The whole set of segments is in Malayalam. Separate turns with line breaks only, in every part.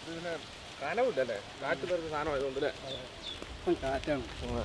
ഇതിന് കനവില്ലല്ലേ കാറ്റ് പേർക്ക് സാധനം ആയതുകൊണ്ട് അല്ലേ
ഇപ്പം കാറ്റാണ്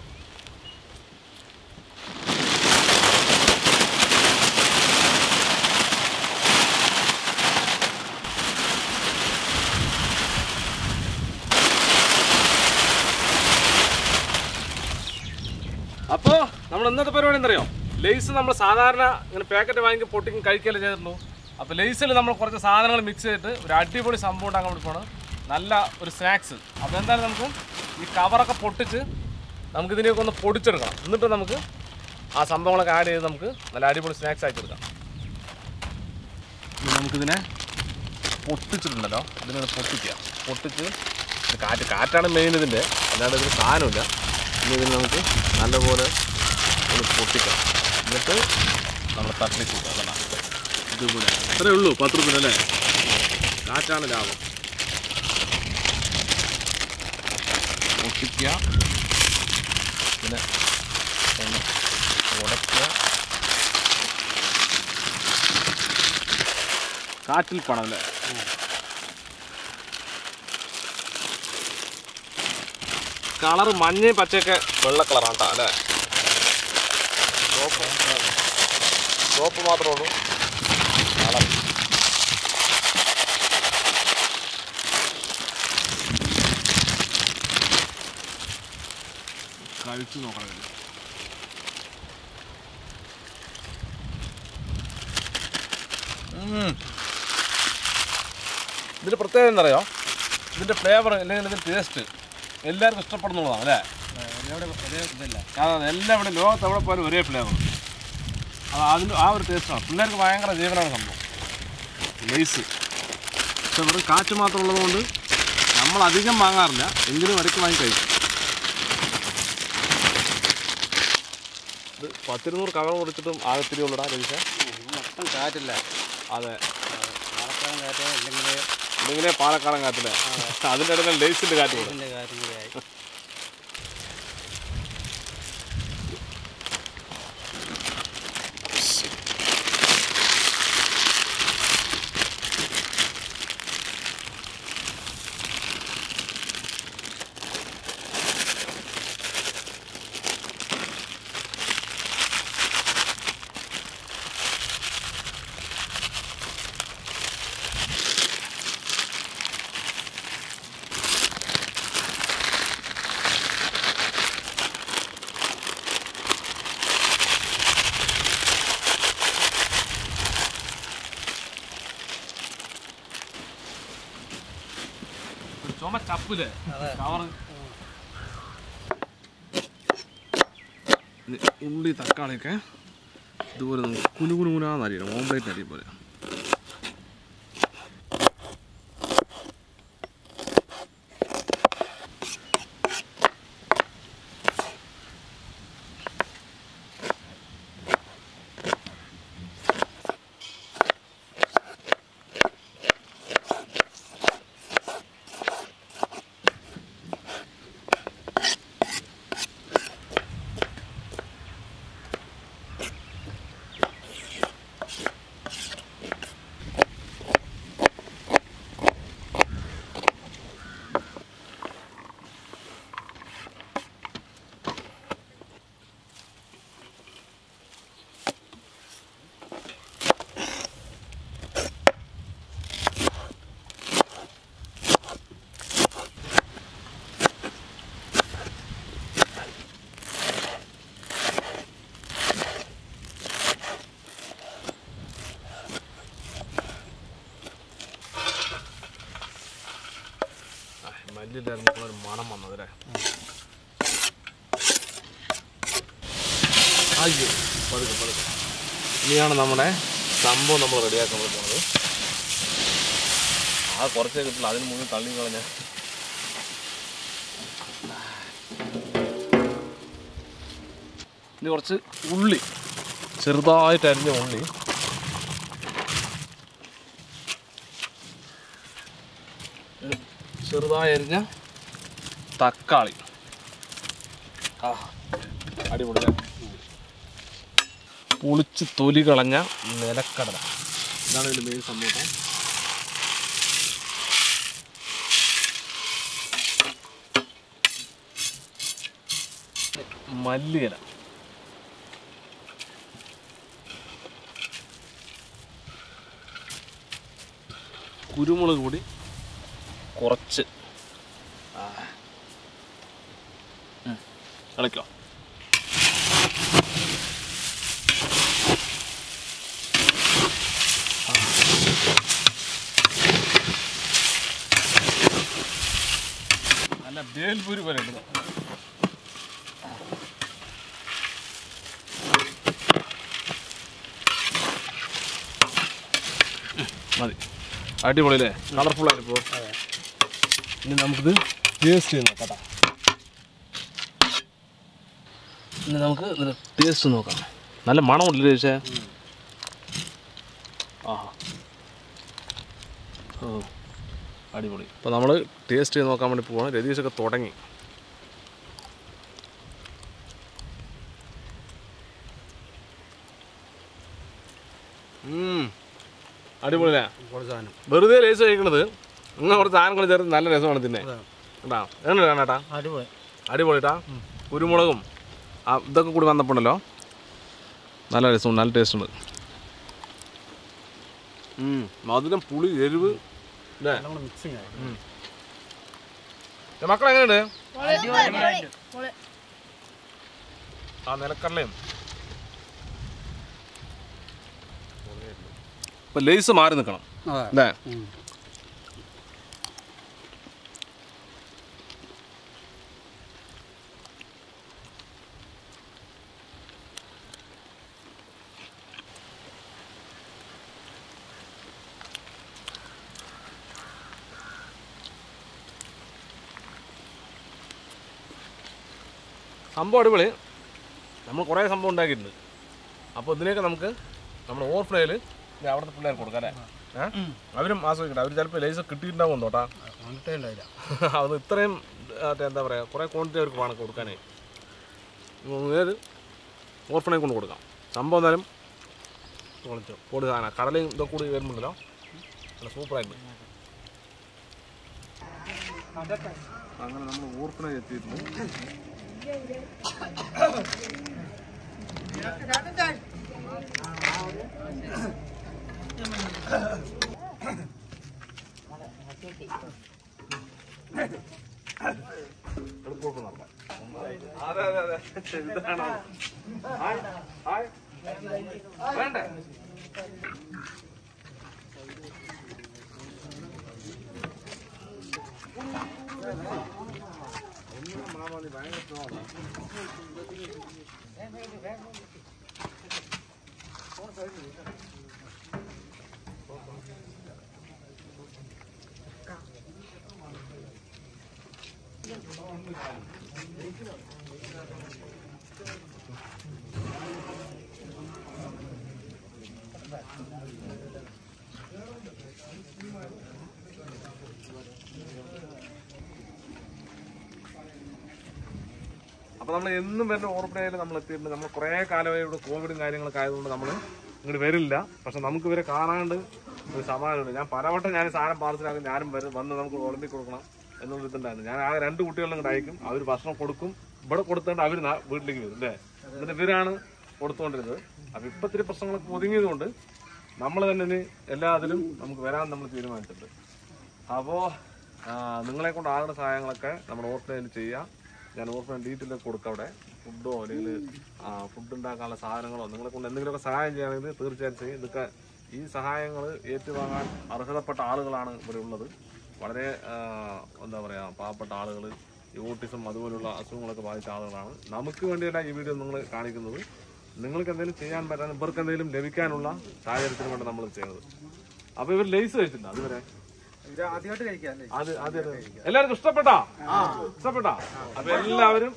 അപ്പോൾ നമ്മൾ ഇന്നത്തെ പരിപാടി എന്തറിയോ ലേസ് നമ്മൾ സാധാരണ ഇങ്ങനെ പാക്കറ്റ് വാങ്ങി പൊട്ടിക്കും കഴിക്കല്ലേ ചെയ്തിട്ടുള്ളൂ അപ്പോൾ ലേസിൽ നമ്മൾ കുറച്ച് സാധനങ്ങൾ മിക്സ് ചെയ്തിട്ട് ഒരു അടിപൊളി സംഭവം ഉണ്ടാക്കാൻ വേണ്ടി പോകണം നല്ല ഒരു സ്നാക്സ് അപ്പോൾ എന്തായാലും നമുക്ക് ഈ കവറൊക്കെ പൊട്ടിച്ച് നമുക്ക് ഇതിനെയൊക്കെ ഒന്ന് പൊടിച്ചെടുക്കണം എന്നിട്ട് നമുക്ക് ആ സംഭവങ്ങളൊക്കെ ആഡ് ചെയ്ത് നമുക്ക് നല്ല അടിപൊളി സ്നാക്സ് ആക്കിയെടുക്കാം ഇനി നമുക്കിതിനെ പൊട്ടിച്ചിട്ടുണ്ടല്ലോ ഇതിനെ പൊട്ടിക്കുക പൊട്ടിച്ച് ഇത് കാറ്റ് കാറ്റാണ് മെയിൻ ഇതിൻ്റെ അല്ലാണ്ട് ഇതിന് സാധനമില്ല ഇനി ഇതിന് നമുക്ക് നല്ലപോലെ ഒന്ന് പൊട്ടിക്കാം എന്നിട്ട് നമ്മൾ തട്ടിച്ച് അതാണ് ഇതുപോലെ അത്രേ ഉള്ളൂ പത്ത് റുപ്യ അല്ലേ കാറ്റാണ് ലാഭം പൊട്ടിക്കുക പിന്നെ ഒന്ന് ഉടയ്ക്കുക കാറ്റിൽ പണം അല്ലേ കളർ മഞ്ഞയും പച്ചയൊക്കെ വെള്ള കളറാണ് കേട്ടോ അല്ലേ സോപ്പ് സോപ്പ് മാത്രമേ ഉള്ളൂ കളർ കഴിച്ചു നോക്കണം ഇതില്. ഉം. ഇതിന്റെ പ്രത്യേകത എന്താ അറിയോ ഇതിന്റെ ഫ്ലേവർ അല്ലെങ്കിൽ ഇതിന്റെ ടേസ്റ്റ് എല്ലാവർക്കും ഇഷ്ടപ്പെടുന്നുള്ളതാണ് അല്ലേ
ഇവിടെ ഒരേ ഇതല്ല
അതെ എല്ലാം ഇവിടെ ലോകത്ത് എവിടെ പോയാലും ഒരേ ഫ്ലേവർ അത് അതിൻ്റെ ആ ഒരു ടേസ്റ്റാണ് പിള്ളേർക്ക് ഭയങ്കര ജീവനാണ് സംഭവം ലേസ് പക്ഷെ വെറും കാറ്റ് മാത്രം ഉള്ളതുകൊണ്ട് നമ്മൾ അധികം വാങ്ങാറില്ല എങ്കിലും ഇടയ്ക്ക് വാങ്ങി കഴിക്കും ഇത് പത്തിരുന്നൂറ് കവർ കൊടുത്തിട്ടും ആകത്തിരി ഉള്ളടാ ലഭിച്ച
മൊത്തം കാറ്റില്ല
അതെ
പാലക്കാടൻ കാറ്റ് അല്ലെങ്കിൽ
ഇങ്ങനെ പാലക്കാടൻ കാറ്റില്ല അതിൻ്റെ ഇടയിൽ ലേസിൻ്റെ കാറ്റ് കൊടുക്കും
ഇതിൻ്റെ കാറ്റും കൂടി ആയി
ഒരു ചുമ ചപ്പില്ലേ
അതെ.
കവറ് ഇത് ഉള്ളി തക്കാളിയൊക്കെ ഇതുപോലെ നമുക്ക് കുനു കുനു കുനാന്ന് അരിയണം ഓംപ്ലേറ്റ് അരിയും പോലെ മല്ലില്ലായിരുന്നു ഇപ്പോൾ ഒരു മണം വന്നത് അല്ലേ അയ്യോ പതുക്കെ പതുക്കെ ഇനിയാണ് നമ്മുടെ സംഭവം നമ്മൾ റെഡിയാക്കാൻ വേണ്ടി പോണത് ആ കുറച്ചേ കിട്ടില്ല അതിന് മുന്നിൽ തള്ളി കളഞ്ഞ ഇനി കുറച്ച് ഉള്ളി ചെറുതായിട്ട് അരിഞ്ഞ ഉള്ളി ഒരു ചെറുതായി അരിഞ്ഞ തക്കാളി ആ അടിപൊളി അല്ലേ? പൊളിച്ച് തൊലി കളഞ്ഞ നിലക്കടല ഇതാണ് ഇതിൻ്റെ മെയിൻ സംഭവം മല്ലിയില കുരുമുളക് പൊടി കുറച്ച് ആ. ഉം. ഇളക്കോ നല്ല ബേൽപൂരി പോലെ ഉണ്ട് മതി അടിപൊളി അല്ലേ കളർഫുൾ ആയിപ്പോ ഇനി നമുക്കിത് ടേസ്റ്റ് ചെയ്ത് നോക്കാം കേട്ടോ ഇനി നമുക്ക് ഇതിന് ടേസ്റ്റ് നോക്കാം നല്ല മണമുണ്ടല്ലേ ചേച്ചേ ആഹാ ഓ അടിപൊളി അപ്പോൾ നമ്മൾ ടേസ്റ്റ് ചെയ്ത് നോക്കാൻ വേണ്ടി പോവാണ് രതീഷൊക്കെ തുടങ്ങി ഉം. അടിപൊളിയല്ലേ
കുറച്ച് സാധനം
വെറുതെ ലേസ് കഴിക്കണത് നിങ്ങൾ കുറച്ച് സാധനങ്ങൾ ചേർത്ത് നല്ല രസമാണ് തിന്നെ കേട്ടാ എങ്ങനെ കാണാട്ടാ
അടിപൊളി
അടിപൊളിട്ടാ കുരുമുളകും ആ ഇതൊക്കെ കൂടി വന്നപ്പോണ്ടല്ലോ നല്ല രസമുണ്ട് നല്ല ടേസ്റ്റ് ഉണ്ട് ഉം. മധുരം പുളി എരിവ് അല്ലേ
എല്ലാം കൂടെ മിക്സിങ് ആയി
മക്കൾ എങ്ങനെയുണ്ട് ആ നിലക്കടലയും ഇപ്പൊ ലേസ് മാറി നിൽക്കണം
അതെ
അല്ലേ
ഉം.
സംഭവം അടിപൊളി നമ്മൾ കുറേ സംഭവം ഉണ്ടാക്കിയിട്ടുണ്ട് അപ്പോൾ ഇതിനെയൊക്കെ നമുക്ക് നമ്മുടെ ഓർഫനയിൽ അവിടുത്തെ പിള്ളേർക്ക് കൊടുക്കാം അല്ലേ ഏഹ് അവരും ആസ്വദിക്കട്ടെ അവർ ചിലപ്പോൾ ലേസ് കിട്ടിയിട്ടുണ്ടാവും തോട്ടാ
അങ്ങനത്തെ ഉണ്ടായില്ല
അത് ഇത്രയും മറ്റേ എന്താ പറയുക കുറേ ക്വാണ്ടിറ്റി അവർക്ക് വേണം കൊടുക്കാനേ ഏത് ഓർഫനെ കൊണ്ട് കൊടുക്കാം സംഭവം എന്തായാലും പൊളിച്ചു പൊടി സാധനം കടലയും ഇതൊക്കെ കൂടി വരുന്നുണ്ടല്ലോ നല്ല സൂപ്പറായിട്ട് അങ്ങനെ നമ്മൾ ഓർഫനെ എത്തിയിട്ടുണ്ട് അതെ അതെ അതെ ഇതാണോ ഹായ് ഹായ് വേണ്ടേ അപ്പൊ നമ്മൾ എന്നും വരുന്ന ഓർമ്മയിൽ നമ്മൾ എത്തിയിട്ടുണ്ട് നമ്മൾ കുറേ കാലമായി ഇവിടെ കോവിഡും കാര്യങ്ങളൊക്കെ ആയതുകൊണ്ട് നമ്മൾ ഇങ്ങോട്ട് വരില്ല പക്ഷെ നമുക്ക് ഇവരെ കാണാണ്ട് ഒരു സമാധാനമുണ്ട് ഞാൻ പലവട്ടം ഞാൻ സാധനം പാർസലാക്കും ഞാനും വരും വന്ന് നമുക്ക് വിളമ്പി കൊടുക്കണം എന്നുള്ള ഇതുണ്ടായിരുന്നു ഞാൻ ആ രണ്ട് കുട്ടികളും ഇങ്ങോട്ട് അയക്കും അവർ ഭക്ഷണം കൊടുക്കും ഇവിടെ കൊടുത്തോണ്ട് അവർ വീട്ടിലേക്ക് വരും അല്ലേ എന്നിട്ട് ഇവരാണ് കൊടുത്തുകൊണ്ടിരുന്നത് അപ്പൊ ഇപ്പൊ ഇത്തിരി പ്രശ്നങ്ങളൊക്കെ ഒതുങ്ങിയതുകൊണ്ട് നമ്മൾ തന്നെ ഇനി എല്ലാ അതിലും നമുക്ക് വരാൻ നമ്മൾ തീരുമാനിച്ചിട്ടുണ്ട് അപ്പോൾ നിങ്ങളെ കൊണ്ട് ആകുന്ന സഹായങ്ങളൊക്കെ നമ്മുടെ ഓർഫനയിൽ ചെയ്യാം ഞാൻ ഓർഫന ഡീറ്റെയിൽ കൊടുക്കാം അവിടെ ഫുഡോ അല്ലെങ്കിൽ ഫുഡ് ഉണ്ടാക്കാനുള്ള സാധനങ്ങളോ നിങ്ങളെ കൊണ്ട് എന്തെങ്കിലുമൊക്കെ സഹായം ചെയ്യുകയാണെങ്കിൽ തീർച്ചയായും ചെയ്യും ഇതൊക്കെ ഈ സഹായങ്ങൾ ഏറ്റുവാങ്ങാൻ അർഹതപ്പെട്ട ആളുകളാണ് ഇവിടെ ഉള്ളത് വളരെ ആ, എന്താ പറയുക പാവപ്പെട്ട ആളുകൾ ഈ ഓട്ടിസം അതുപോലുള്ള അസുഖങ്ങളൊക്കെ ബാധിച്ച ആളുകളാണ് നമുക്ക് വേണ്ടിയല്ല ഈ വീഡിയോ നിങ്ങൾ കാണിക്കുന്നത് നിങ്ങൾക്ക് എന്തെങ്കിലും ചെയ്യാൻ പറ്റാൻ ഇവർക്ക് എന്തെങ്കിലും ലഭിക്കാനുള്ള സാഹചര്യത്തിന് വേണ്ടി നമ്മൾ ചെയ്യുന്നത് അപ്പൊ ഇവർ ലേസ് കഴിച്ചില്ല അതുവരെ
ഇത് ആദ്യമായിട്ട് കഴിക്കാം
അത് അത് എല്ലാവർക്കും ഇഷ്ടപ്പെട്ടാ ഇഷ്ടപ്പെട്ടാ അപ്പൊ എല്ലാവരും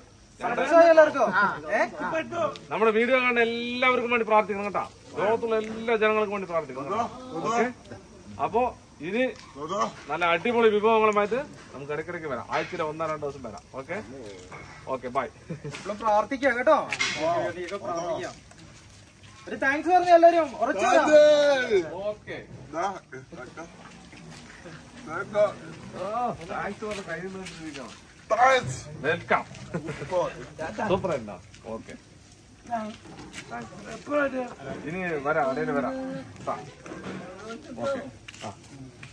നമ്മുടെ വീഡിയോ കാണുന്ന എല്ലാവർക്കും വേണ്ടി പ്രാർത്ഥിക്കണം കേട്ടാ ലോകത്തുള്ള എല്ലാ ജനങ്ങൾക്കും വേണ്ടി പ്രാർത്ഥിക്കണം ഓക്കെ അപ്പോ ഇനി നല്ല അടിപൊളി വിഭവങ്ങളുമായിട്ട് നമുക്ക് ഇടയ്ക്കിടയ്ക്ക് വരാം ആഴ്ചയിൽ ഒന്നോ രണ്ടോ ദിവസം വരാം ഓക്കെ ഓക്കെ ബൈ
പ്രാർത്ഥിക്കാം കേട്ടോ പ്രാർത്ഥിക്കാം ഒരു താങ്ക്സ് പറഞ്ഞു എല്ലാവരും ഉറച്ചു
ഓക്കെ താങ്ക്സ് പറഞ്ഞ കയ്യിൽ നിന്ന് വെൽക്കം സൂപ്പർ ആയിരുന്നോ ഓക്കെ ഇനി വരാം ഇടയിൽ വരാം ഓക്കെ ആ